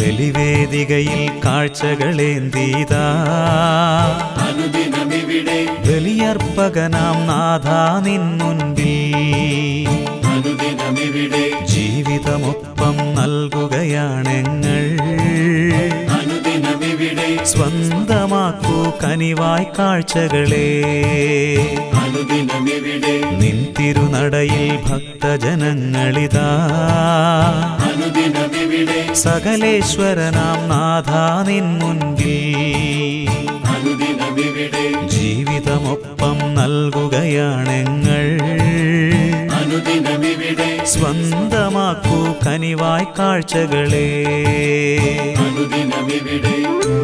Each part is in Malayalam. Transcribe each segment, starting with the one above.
ബലിവേദികയിൽ കാഴ്ചകളേന്തീതാ അനുദിനമിവിടെ ബലിയർപ്പകനാം നാഥ നിൻ മുൻപിൽ അനുദിനമിവിടെ ജീവിതമൊപ്പം നൽകുകയാണെങ്ങൾ അനുദിനമിവിടെ സ്വന്തമാക്കൂ കനിവായി കാഴ്ചകളെ അനുദിനമിവിടെ നിൻ തിരുനടയിൽ ഭക്തജനങ്ങളിതാ അനുദിനമിവിടെ സകലേശ്വരനാം നാഥ നിൻ മുൻപിൽ അനുദിനമിവിടെ ജീവിതമൊപ്പം നൽകുകയാണെങ്ങൾ അനുദിനമിവിടെ സ്വന്തമാക്കൂ കനിവായി കാഴ്ചകളെ അനുദിനമിവിടെ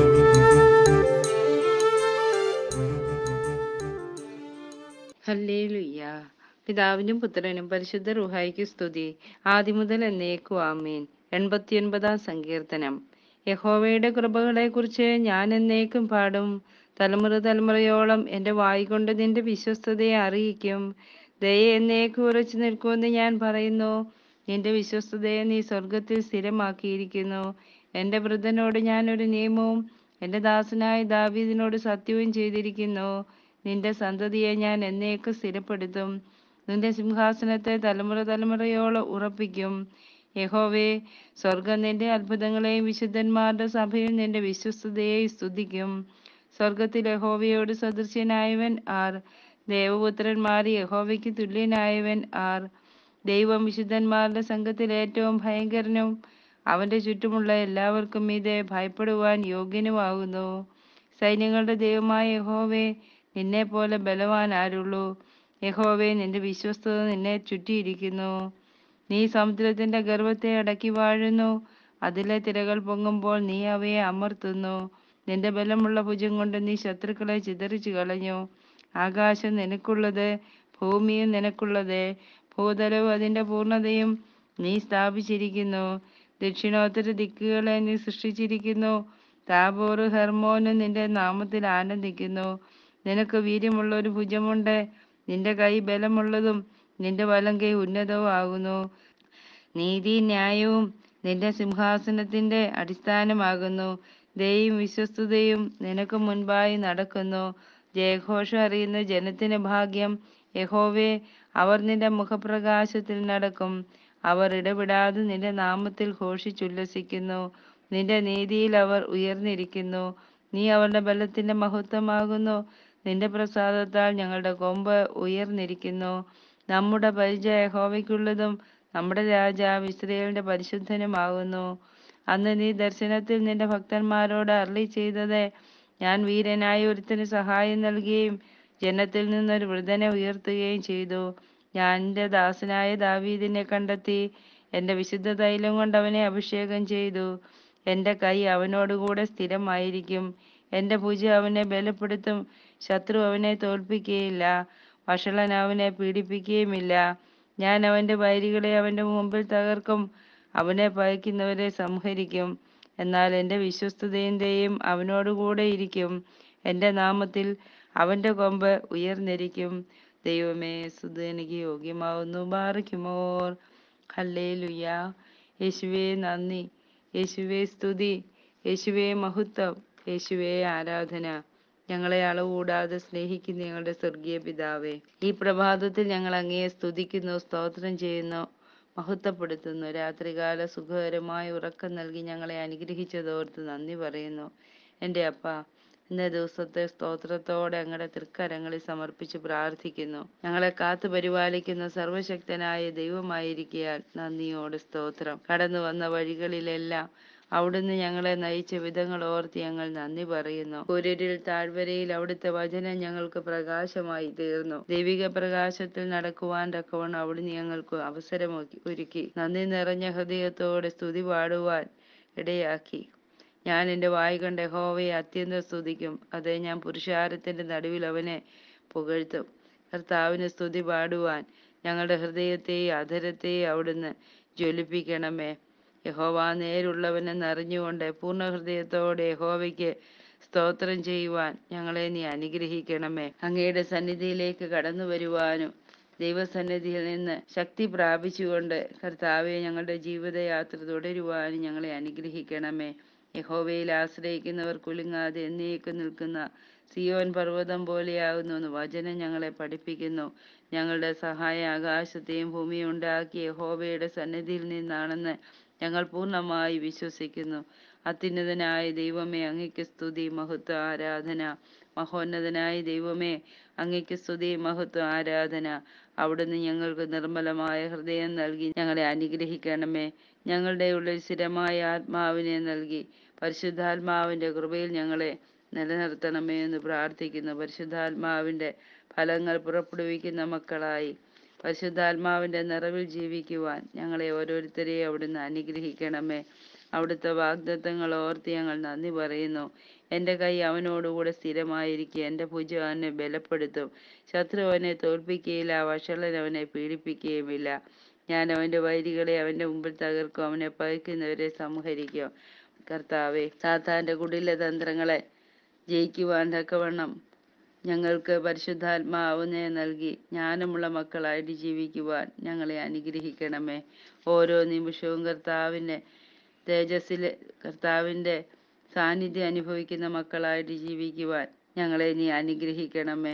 ഹല്ലേലൂയ്യ പിതാവിനും പുത്രനും പരിശുദ്ധ റുഹായിക്ക് സ്തുതി ആദിമുതൽ എന്നേക്കും ആമേൻ എൺപത്തിയൊൻപതാം സങ്കീർത്തനം യഹോവയുടെ കൃപകളെക്കുറിച്ച് ഞാൻ എന്നേക്കും പാടും തലമുറ തലമുറയോളം എൻ്റെ വായികൊണ്ട് നിന്റെ വിശ്വസ്തതയെ അറിയിക്കും ദയ എന്നേക്കും ഉറച്ചു നിൽക്കുമെന്ന് ഞാൻ പറയുന്നു നിന്റെ വിശ്വസ്തതയെ നീ സ്വർഗത്തിൽ സ്ഥിരമാക്കിയിരിക്കുന്നു എൻ്റെ വൃദ്ധനോട് ഞാൻ ഒരു നിയമവും എൻ്റെ ദാസനായ ദാവീദിനോട് സത്യവും ചെയ്തിരിക്കുന്നു നിന്റെ സന്തതിയെ ഞാൻ എന്നേക്കും സ്ഥിരപ്പെടുത്തും നിന്റെ സിംഹാസനത്തെ തലമുറ തലമുറയോളം ഉറപ്പിക്കും യഹോവേ സ്വർഗം നിന്റെ അത്ഭുതങ്ങളെയും വിശുദ്ധന്മാരുടെ സഭയിൽ നിന്റെ വിശ്വസ്തതയെയും സ്തുതിക്കും സ്വർഗത്തിൽ യഹോവയോട് സദൃശ്യനായവൻ ആർ ദേവപുത്രന്മാർ യഹോവയ്ക്ക് തുല്യനായവൻ ആർ ദൈവം വിശുദ്ധന്മാരുടെ സംഘത്തിൽ ഏറ്റവും ഭയങ്കരനും അവന്റെ ചുറ്റുമുള്ള എല്ലാവർക്കും മീതെ ഭയപ്പെടുവാൻ യോഗ്യനുമാകുന്നു സൈന്യങ്ങളുടെ ദൈവമായ യഹോവേ നിന്നെ പോലെ ബലവാൻ ആരുള്ളൂ യഹോവേ നിന്റെ വിശ്വസ്തത നിന്നെ ചുറ്റിയിരിക്കുന്നു നീ സമുദ്രത്തിന്റെ ഗർഭത്തെ അടക്കി വാഴുന്നു അതിലെ തിരകൾ പൊങ്ങുമ്പോൾ നീ അവയെ അമർത്തുന്നു നിന്റെ ബലമുള്ള ഭുജം കൊണ്ട് നീ ശത്രുക്കളെ ചിതറിച്ചു കളഞ്ഞു ആകാശം നിനക്കുള്ളത് ഭൂമിയും നിനക്കുള്ളത് ഭൂതലവും അതിന്റെ പൂർണ്ണതയും നീ സ്ഥാപിച്ചിരിക്കുന്നു ദക്ഷിണോത്തര ദിക്കുകളെ നീ സൃഷ്ടിച്ചിരിക്കുന്നു താബോറ് ഹെർമോനും നിന്റെ നാമത്തിൽ ആനന്ദിക്കുന്നു നിനക്ക് വീര്യമുള്ള ഒരു ഭുജമുണ്ട് നിന്റെ കൈ ബലമുള്ളതും നിന്റെ വലം കൈ ഉന്നതവും ആകുന്നു നീതി ന്യായവും നിന്റെ സിംഹാസനത്തിന്റെ അടിസ്ഥാനമാകുന്നു ദയയും വിശ്വസ്തതയും നിനക്ക് മുൻപായി നടക്കുന്നു ജയഘോഷം അറിയുന്ന ജനത്തിന് ഭാഗ്യം യഹോവേ അവർ നിന്റെ മുഖപ്രകാശത്തിൽ നടക്കും അവർ ഇടപെടാതെ നിന്റെ നാമത്തിൽ ഘോഷിച്ചുല്ലസിക്കുന്നു നിന്റെ നീതിയിൽ അവർ ഉയർന്നിരിക്കുന്നു നീ അവരുടെ ബലത്തിന്റെ മഹത്വമാകുന്നു നിന്റെ പ്രസാദത്താൽ ഞങ്ങളുടെ കൊമ്പ് ഉയർന്നിരിക്കുന്നു നമ്മുടെ പരിചയ യഹോവയ്ക്കുള്ളതും നമ്മുടെ രാജാവ് ഇസ്രയേലിന്റെ പരിശുദ്ധനുമാകുന്നു അന്ന് നീ ദർശനത്തിൽ നിന്റെ ഭക്തന്മാരോട് അരളി ചെയ്തത് ഞാൻ വീരനായ ഒരുത്തിന് സഹായം നൽകുകയും ജനത്തിൽ നിന്നൊരു വൃദ്ധനെ ഉയർത്തുകയും ചെയ്തു ഞാൻ എൻ്റെ ദാസനായ ദാവീദിനെ കണ്ടെത്തി എൻ്റെ വിശുദ്ധ തൈലം കൊണ്ട് അവനെ അഭിഷേകം ചെയ്തു എൻ്റെ കൈ അവനോടുകൂടെ സ്ഥിരമായിരിക്കും എൻ്റെ ഭുജ അവനെ ബലപ്പെടുത്തും ശത്രു അവനെ തോൽപ്പിക്കുകയില്ല വഷളൻ അവനെ പീഡിപ്പിക്കുകയുമില്ല ഞാൻ അവൻ്റെ വൈരികളെ അവൻ്റെ മുമ്പിൽ തകർക്കും അവനെ പകയ്ക്കുന്നവരെ സംഹരിക്കും എന്നാൽ എൻ്റെ വിശ്വസ്തതയും ദയയും അവനോടുകൂടെ ഇരിക്കും എൻ്റെ നാമത്തിൽ അവൻ്റെ കൊമ്പ് ഉയർന്നിരിക്കും ദൈവമേ സ്തുതി എനിക്ക് യോഗ്യമാവുന്നു ബാറിക്കുമോർ ഹല്ലേ ലുയ്യ യേശുവേ നന്ദി യേശുവേ സ്തുതി യേശുവേ മഹത്വം യേശുവേ ആരാധന ഞങ്ങളെ അളവുകൂടാതെ സ്നേഹിക്കുന്ന ഞങ്ങളുടെ സ്വർഗീയ പിതാവേ ഈ പ്രഭാതത്തിൽ ഞങ്ങൾ അങ്ങയെ സ്തുതിക്കുന്നു സ്തോത്രം ചെയ്യുന്നു മഹത്വപ്പെടുത്തുന്നു രാത്രികാല സുഖകരമായ ഉറക്കം നൽകി ഞങ്ങളെ അനുഗ്രഹിച്ചതോർത്ത് നന്ദി പറയുന്നു എൻ്റെ അപ്പ ഇന്ന ദിവസത്തെ സ്തോത്രത്തോടെ അങ്ങയുടെ തൃക്കരങ്ങളിൽ സമർപ്പിച്ച് പ്രാർത്ഥിക്കുന്നു ഞങ്ങളെ കാത്തു പരിപാലിക്കുന്ന സർവശക്തനായ ദൈവമായിരിക്കയാൽ നന്ദിയോടെ സ്തോത്രം കടന്നു വന്ന വഴികളിലെല്ലാം അവിടുന്ന് ഞങ്ങളെ നയിച്ച വിധങ്ങൾ ഓർത്ത് ഞങ്ങൾ നന്ദി പറയുന്നു കുരരിൽ താഴ്വരയിൽ അവിടുത്തെ വചനം ഞങ്ങൾക്ക് പ്രകാശമായി തീർന്നു ദൈവിക പ്രകാശത്തിൽ നടക്കുവാൻ തക്കവണ്ണം അവിടുന്ന് ഞങ്ങൾക്ക് അവസരം ഒരുക്കി നന്ദി നിറഞ്ഞ ഹൃദയത്തോടെ സ്തുതി പാടുവാൻ ഇടയാക്കി ഞാൻ എൻ്റെ വായി കണ്ട യഹോവയെ അത്യന്തം സ്തുതിക്കും അതേ ഞാൻ പുരുഷാരത്തിൻ്റെ നടുവിൽ അവനെ പുകഴ്ത്തും കർത്താവിന് സ്തുതി പാടുവാൻ ഞങ്ങളുടെ ഹൃദയത്തെയും അധരത്തെയും അവിടുന്ന് ജ്വലിപ്പിക്കണമേ യഹോവ നേരുള്ളവനെന്ന് അറിഞ്ഞുകൊണ്ട് പൂർണ്ണ ഹൃദയത്തോടെ യഹോവയ്ക്ക് സ്തോത്രം ചെയ്യുവാൻ ഞങ്ങളെ നീ അനുഗ്രഹിക്കണമേ അങ്ങയുടെ സന്നിധിയിലേക്ക് കടന്നു വരുവാനും ദൈവസന്നിധിയിൽ നിന്ന് ശക്തി പ്രാപിച്ചുകൊണ്ട് കർത്താവെ ഞങ്ങളുടെ ജീവിതയാത്ര തുടരുവാനും ഞങ്ങളെ അനുഗ്രഹിക്കണമേ യഹോവയിൽ ആശ്രയിക്കുന്നവർ കുലുങ്ങാതെ എന്നേക്കും നിൽക്കുന്ന സിയോൻ പർവ്വതം പോലെയാകുന്നു എന്ന് വചനം ഞങ്ങളെ പഠിപ്പിക്കുന്നു ഞങ്ങളുടെ സഹായ ആകാശത്തെയും ഭൂമിയും ഉണ്ടാക്കിയ യഹോവയുടെ സന്നിധിയിൽ നിന്നാണെന്ന് ഞങ്ങൾ പൂർണ്ണമായി വിശ്വസിക്കുന്നു അത്യുന്നതനായ ദൈവമേ അങ്ങയ്ക്ക് സ്തുതി മഹത്വ ആരാധന മഹോന്നതനായ ദൈവമേ അങ്ങയ്ക്ക് സ്തുതി മഹത്വ ആരാധന അവിടുന്ന് ഞങ്ങൾക്ക് നിർമ്മലമായ ഹൃദയം നൽകി ഞങ്ങളെ അനുഗ്രഹിക്കണമേ ഞങ്ങളുടെ ഉള്ളിൽ സ്ഥിരമായ ആത്മാവിനെ നൽകി പരിശുദ്ധാത്മാവിൻ്റെ കൃപയിൽ ഞങ്ങളെ നിലനിർത്തണമേ എന്ന് പ്രാർത്ഥിക്കുന്നു പരിശുദ്ധാത്മാവിൻ്റെ ഫലങ്ങൾ പുറപ്പെടുവിക്കുന്ന മക്കളായി പരിശുദ്ധാത്മാവിൻ്റെ നിറവിൽ ജീവിക്കുവാൻ ഞങ്ങളെ ഓരോരുത്തരെയും അവിടുന്ന് അനുഗ്രഹിക്കണമേ അവിടുത്തെ വാഗ്ദത്തങ്ങൾ ഓർത്ത് ഞങ്ങൾ നന്ദി പറയുന്നു എൻ്റെ കൈ അവനോടുകൂടെ സ്ഥിരമായിരിക്കുക എൻ്റെ ഭുജം അവനെ ബലപ്പെടുത്തും ശത്രു അവനെ തോൽപ്പിക്കുകയില്ല വഷളൻ അവനെ പീഡിപ്പിക്കുകയുമില്ല ഞാൻ അവൻ്റെ വൈരികളെ അവൻ്റെ മുമ്പിൽ തകർക്കും അവനെ പകയ്ക്കുന്നവരെ സംഹരിക്കും കർത്താവെ സാത്താൻ്റെ കുടില തന്ത്രങ്ങളെ ജയിക്കുവാൻ തക്കവണ്ണം ഞങ്ങൾക്ക് പരിശുദ്ധാത്മാവിനെ നൽകി ജ്ഞാനമുള്ള മക്കളായിട്ട് ജീവിക്കുവാൻ ഞങ്ങളെ അനുഗ്രഹിക്കണമേ ഓരോ നിമിഷവും കർത്താവിൻ്റെ തേജസ്സിൽ കർത്താവിൻ്റെ സാന്നിധ്യം അനുഭവിക്കുന്ന മക്കളായിട്ട് ജീവിക്കുവാൻ ഞങ്ങളെ നീ അനുഗ്രഹിക്കണമേ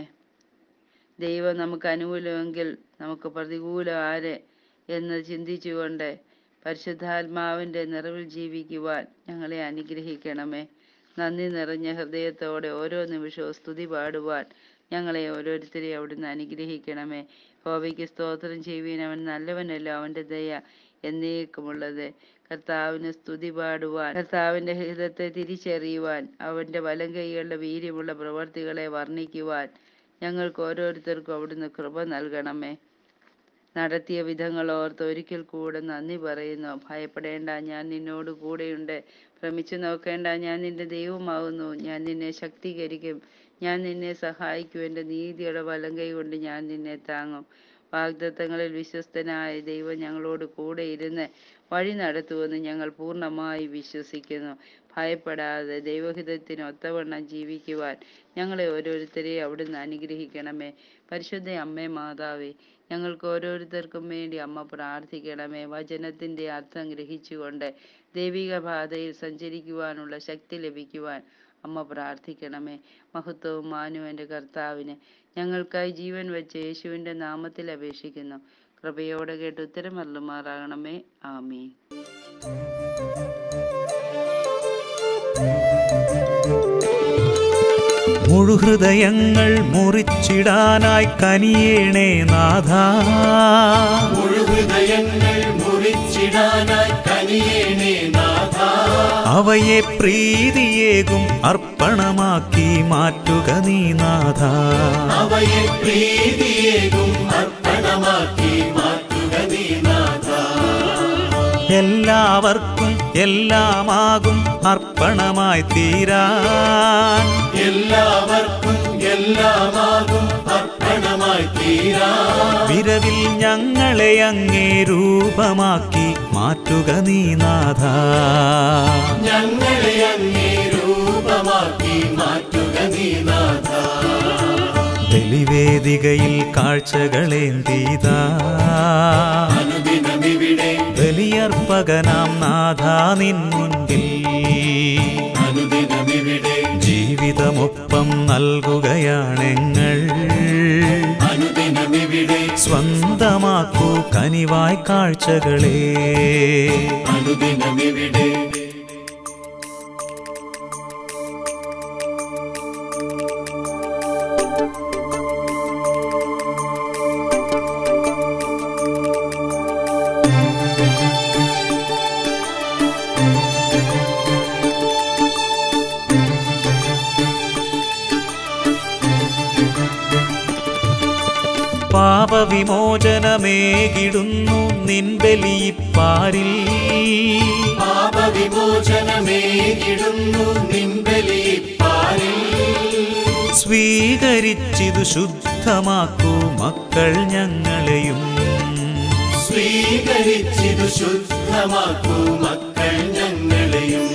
ദൈവം നമുക്ക് അനുകൂലമെങ്കിൽ നമുക്ക് പ്രതികൂലം ആര് എന്ന് ചിന്തിച്ചുകൊണ്ട് പരിശുദ്ധാത്മാവിൻ്റെ നിറവിൽ ജീവിക്കുവാൻ ഞങ്ങളെ അനുഗ്രഹിക്കണമേ നന്ദി നിറഞ്ഞ ഹൃദയത്തോടെ ഓരോ നിമിഷവും സ്തുതി പാടുവാൻ ഞങ്ങളെ ഓരോരുത്തരെയും അവിടുന്ന് അനുഗ്രഹിക്കണമേ ഹോവയ്ക്ക് സ്തോത്രം ചെയ്യുവാൻ അവൻ നല്ലവനല്ല അവൻ്റെ ദയ എന്നേക്കുമുള്ളത് കർത്താവിന് സ്തുതി പാടുവാൻ കർത്താവിൻ്റെ ഹിതത്തെ തിരിച്ചറിയുവാൻ അവൻ്റെ വലം കൈകളുടെ വീര്യമുള്ള പ്രവർത്തികളെ വർണ്ണിക്കുവാൻ ഞങ്ങൾക്ക് ഓരോരുത്തർക്കും അവിടുന്ന് കൃപ നൽകണമേ നടത്തിയ വിധങ്ങൾ ഓർത്ത് ഒരിക്കൽ കൂടെ നന്ദി പറയുന്നു ഭയപ്പെടേണ്ട ഞാൻ നിന്നോട് കൂടെയുണ്ട് ഭ്രമിച്ചു നോക്കേണ്ട ഞാൻ നിന്റെ ദൈവമാകുന്നു ഞാൻ നിന്നെ ശക്തീകരിക്കും ഞാൻ നിന്നെ സഹായിക്കും എൻ്റെ നീതിയുടെ വലം കൈ കൊണ്ട് ഞാൻ നിന്നെ താങ്ങും വാഗ്ദത്തങ്ങളിൽ വിശ്വസ്തനായ ദൈവം ഞങ്ങളോട് കൂടെ ഇരുന്ന് വഴി നടത്തുമെന്ന് ഞങ്ങൾ പൂർണ്ണമായി വിശ്വസിക്കുന്നു ഭയപ്പെടാതെ ദൈവഹിതത്തിന് ഒത്തവണ്ണം ജീവിക്കുവാൻ ഞങ്ങളെ ഓരോരുത്തരെയും അവിടുന്ന് അനുഗ്രഹിക്കണമേ പരിശുദ്ധ അമ്മേ മാതാവേ ഞങ്ങൾക്ക് ഓരോരുത്തർക്കും വേണ്ടി അമ്മ പ്രാർത്ഥിക്കണമേ വചനത്തിൻ്റെ അർത്ഥം ഗ്രഹിച്ചുകൊണ്ട് ദൈവിക പാതയിൽ സഞ്ചരിക്കുവാനുള്ള ശക്തി ലഭിക്കുവാൻ അമ്മ പ്രാർത്ഥിക്കണമേ മഹത്വവും മാനവും എൻ്റെ കർത്താവിന് ഞങ്ങൾക്കായി ജീവൻ വെച്ച് യേശുവിൻ്റെ നാമത്തിൽ അപേക്ഷിക്കുന്നു കൃപയോടെ കേട്ട് ഉത്തരം അരുളുമാറാകണമേ ആമീൻ മുഴുഹൃദയങ്ങൾ മുറിച്ചിടാനായി കനിയേണേ നാഥ മുഴുഹൃദയങ്ങൾ മുറിച്ചിടാനായി കനിയേണേ നാഥ അവയെ പ്രീതിയേകും അർപ്പണമാക്കി മാറ്റുക നീ നാഥ അവയെ പ്രീതിയേകും അർപ്പണമാക്കി മാറ്റുക നീ നാഥ എല്ലാവർക്കും എല്ലാമാകും അർപ്പണമായി തീരാൻ എല്ലാവർക്കും എല്ലാമാകും അർപ്പണമായി തീരാ വിരവിൽ ഞങ്ങളെ അങ്ങേ രൂപമാക്കി മാറ്റുക നീ നാഥ ഞങ്ങളെ അങ്ങേ രൂപമാക്കി മാറ്റുക നീ നാഥ ബലിവേദികയിൽ കാഴ്ചകളേന്തീതാ അനുദിനമിവിടെ ബലിയർപ്പകനാം നാഥ നിൻ മുൻപിൽ അനുദിനമിവിടെ ജീവിതമൊപ്പം നൽകുകയാണെങ്ങൾ അനുദിനമിവിടെ സ്വന്തമാക്കൂ കനിവായ് കാഴ്ചകളെ അനുദിനമിവിടെ പാപവിമോചനമേകിടുന്നു നിൻ ബലിയിപ്പാരിൽ പാപവിമോചനമേകിടുന്നു നിൻബലിപ്പാരിൽ സ്വീകരിച്ചിതു ശുദ്ധമാക്കൂ മക്കൾ ഞങ്ങളെയും സ്വീകരിച്ചിതു ശുദ്ധമാക്കൂ മക്കൾ ഞങ്ങളെയും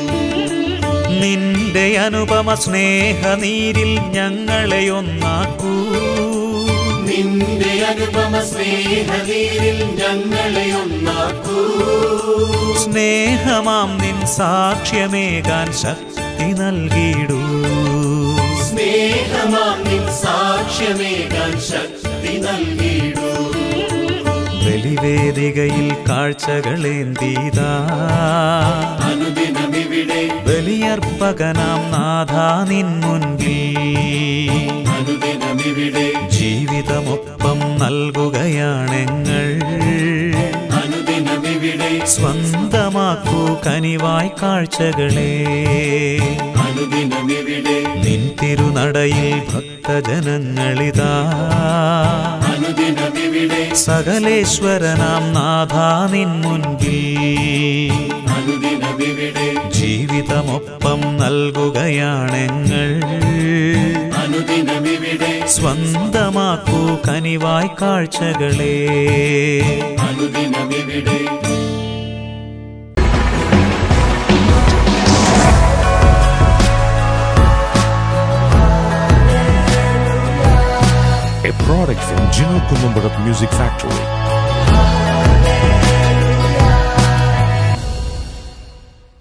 നിന്റെ അനുപമ സ്നേഹനീരിൽ ഞങ്ങളെ ഒന്നാക്കൂ നിന്റെ അനുപമ സ്നേഹനീരിൽ ഞങ്ങളെ ഒന്നാക്കൂ സ്നേഹമാം നിൻ സാക്ഷ്യമേകാൻ ശക്തി നൽകിയിടൂ സ്നേഹമാം നിൻ സാക്ഷ്യമേകാൻ ശക്തി നൽകിയിടൂ ബലിവേദികയിൽ കാഴ്ചകളേന്തീതാ അനുദിനമിവിടെ ബലിയർപ്പകനാം നാഥ നിൻ മുൻപിൽ അനുദിനമിവിടെ ജീവിതമൊപ്പം നൽകുകയാണെങ്ങൾ അനുദിനമിവിടെ സ്വന്തമാക്കൂ കനിവായി കാഴ്ചകളെ അനുദിനമിവിടെ നിൻ തിരുനടയിൽ ഭക്തജനങ്ങളിതാ അനുദിനമിവിടെ സകലേശ്വരനാം നാഥ നിൻ മുൻപിൽ അനുദിനമിവിടെ ജീവിതമൊപ്പം നൽകുകയാണെങ്ങൾ അനുദിനമിവിടെ സ്വന്തമാക്കൂ കനിവായി കാഴ്ചകളെ അനുദിനമിവിടെ a product from Gino Columbarat Music Factory.